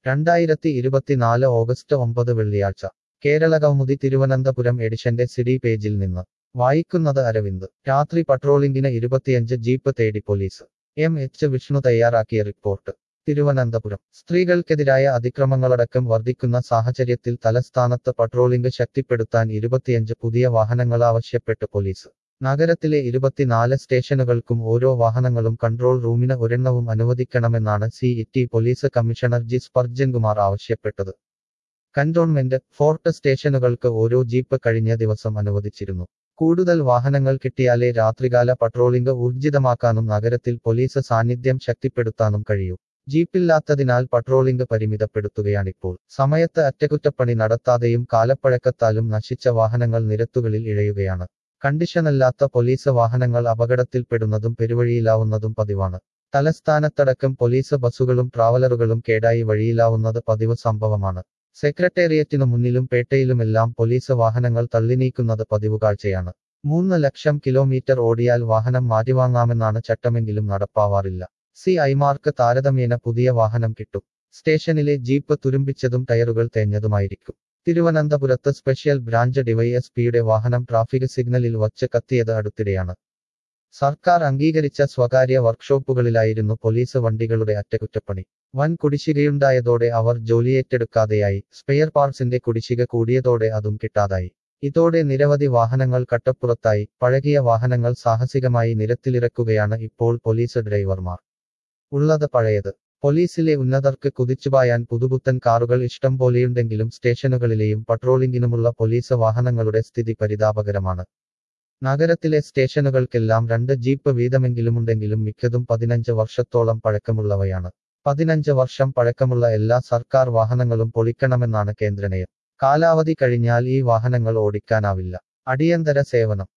രണ്ടായിരത്തി ഇരുപത്തിനാല് ഓഗസ്റ്റ് ഒമ്പത് വെള്ളിയാഴ്ച കേരളകൗമുദി തിരുവനന്തപുരം എഡിഷന്റെ സിഡി പേജിൽ നിന്ന് വായിക്കുന്നത് അരവിന്ദ് രാത്രി പട്രോളിംഗിന് ഇരുപത്തിയഞ്ച് ജീപ്പ് തേടി പോലീസ് എം എച്ച് വിഷ്ണു തയ്യാറാക്കിയ റിപ്പോർട്ട് തിരുവനന്തപുരം സ്ത്രീകൾക്കെതിരായ അതിക്രമങ്ങളടക്കം വർദ്ധിക്കുന്ന സാഹചര്യത്തിൽ തലസ്ഥാനത്ത് പട്രോളിംഗ് ശക്തിപ്പെടുത്താൻ ഇരുപത്തിയഞ്ച് പുതിയ വാഹനങ്ങൾ ആവശ്യപ്പെട്ട് പോലീസ് നഗരത്തിലെ ഇരുപത്തിനാല് സ്റ്റേഷനുകൾക്കും ഓരോ വാഹനങ്ങളും കൺട്രോൾ റൂമിന് ഒരെണ്ണവും അനുവദിക്കണമെന്നാണ് city police commissioner G Spurgeon Kumar ആവശ്യപ്പെട്ടത് കന്റോൺമെന്റ് ഫോർട്ട് സ്റ്റേഷനുകൾക്ക് ഓരോ ജീപ്പ് കഴിഞ്ഞ ദിവസം അനുവദിച്ചിരുന്നു കൂടുതൽ വാഹനങ്ങൾ കിട്ടിയാലേ രാത്രികാല പട്രോളിംഗ് ഊർജിതമാക്കാനും നഗരത്തിൽ പോലീസ് സാന്നിധ്യം ശക്തിപ്പെടുത്താനും കഴിയൂ ജീപ്പില്ലാത്തതിനാൽ പട്രോളിംഗ് പരിമിതപ്പെടുത്തുകയാണിപ്പോൾ സമയത്ത് അറ്റകുറ്റപ്പണി നടത്താതെയും കാലപ്പഴക്കത്താലും നശിച്ച വാഹനങ്ങൾ നിരത്തുകളിൽ ഇഴയുകയാണ് കണ്ടീഷനല്ലാത്ത പോലീസ് വാഹനങ്ങൾ അപകടത്തിൽപ്പെടുന്നതും പെരുവഴിയിലാവുന്നതും പതിവാണ് തലസ്ഥാനത്തടക്കം പോലീസ് ബസ്സുകളും ട്രാവലറുകളും കേടായി വഴിയിലാവുന്നത് പതിവ് സംഭവമാണ് സെക്രട്ടേറിയറ്റിനു മുന്നിലും പേട്ടയിലുമെല്ലാം പോലീസ് വാഹനങ്ങൾ തള്ളിനീക്കുന്നത് പതിവ് കാഴ്ചയാണ് മൂന്ന് ലക്ഷം കിലോമീറ്റർ ഓടിയാൽ വാഹനം മാറ്റിവാങ്ങാമെന്നാണ് ചട്ടമെങ്കിലും നടപ്പാവാറില്ല സി ഐമാർക്ക് താരതമ്യേന പുതിയ വാഹനം കിട്ടും സ്റ്റേഷനിലെ ജീപ്പ് തുരുമ്പിച്ചതും ടയറുകൾ തേഞ്ഞതുമായിരിക്കും തിരുവനന്തപുരത്ത് സ്പെഷ്യൽ ബ്രാഞ്ച് ഡിവൈഎസ്പിയുടെ വാഹനം ട്രാഫിക് സിഗ്നലിൽ വച്ച് കത്തിയത് അടുത്തിടെയാണ് സർക്കാർ അംഗീകരിച്ച സ്വകാര്യ വർക്ക്ഷോപ്പുകളിലായിരുന്നു പോലീസ് വണ്ടികളുടെ അറ്റകുറ്റപ്പണി വൻ കുടിശ്ശികയുണ്ടായതോടെ അവർ ജോലിയേറ്റെടുക്കാതെയായി സ്പെയർ പാർട്സിന്റെ കുടിശ്ശിക കൂടിയതോടെ അതും കിട്ടാതായി ഇതോടെ നിരവധി വാഹനങ്ങൾ കട്ടപ്പുറത്തായി പഴകിയ വാഹനങ്ങൾ സാഹസികമായി നിരത്തിലിറക്കുകയാണ് ഇപ്പോൾ പോലീസ് ഡ്രൈവർമാർ ഉള്ളത് പഴയത് പോലീസിലെ ഉന്നതർക്ക് കുതിച്ചുപായാൻ പുതുപുത്തൻ കാറുകൾ ഇഷ്ടം പോലെയുണ്ടെങ്കിലും സ്റ്റേഷനുകളിലെയും പട്രോളിംഗിനുമുള്ള പോലീസ് വാഹനങ്ങളുടെ സ്ഥിതി പരിതാപകരമാണ് നഗരത്തിലെ സ്റ്റേഷനുകൾക്കെല്ലാം രണ്ട് ജീപ്പ് വീതമെങ്കിലുമുണ്ടെങ്കിലും മിക്കതും പതിനഞ്ച് വർഷത്തോളം പഴക്കമുള്ളവയാണ് പതിനഞ്ച് വർഷം പഴക്കമുള്ള എല്ലാ സർക്കാർ വാഹനങ്ങളും പൊളിക്കണമെന്നാണ് കേന്ദ്രനയം കാലാവധി കഴിഞ്ഞാൽ ഈ വാഹനങ്ങൾ ഓടിക്കാനാവില്ല അടിയന്തര സേവനം